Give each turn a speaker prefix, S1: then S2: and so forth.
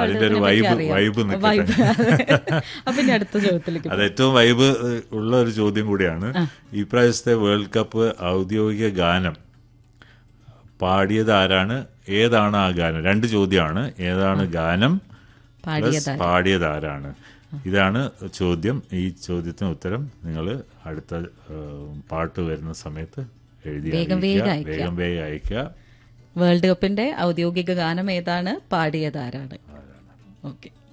S1: അതിന്റെ ഒരു vibe vibe നിൽക്കട്ടെ
S2: അപ്പൊ ഇനി അടുത്ത ചോദ്യത്തിലേക്ക്
S1: അത് ഏറ്റവും വൈബ് ഉള്ള ഒരു ചോദ്യം കൂടിയാണ് ഈ പ്രാവശ്യത്തെ വേൾഡ് കപ്പ് ഔദ്യോഗിക ഗാനം പാടിയത് ആരാണ് ഏതാണ് ആ ഗാനം രണ്ട് ചോദ്യമാണ് ഏതാണ് ഗാനം പ്ലസ് പാടിയത് ആരാണ് ഇതാണ് ചോദ്യം ഈ ചോദ്യത്തിന് ഉത്തരം നിങ്ങൾ അടുത്ത ഏഹ്, പാട്ട് വരുന്ന സമയത്ത് എഴുതി
S2: വേഗം
S1: അറിയിക്കുക.
S2: വേഗം
S1: വേഗം വേഗം അയക്കുക
S2: വേൾഡ് കപ്പിന്റെ ഔദ്യോഗിക ഗാനം ഏതാണ് പാടിയത് ആരാണ് ഓക്കെ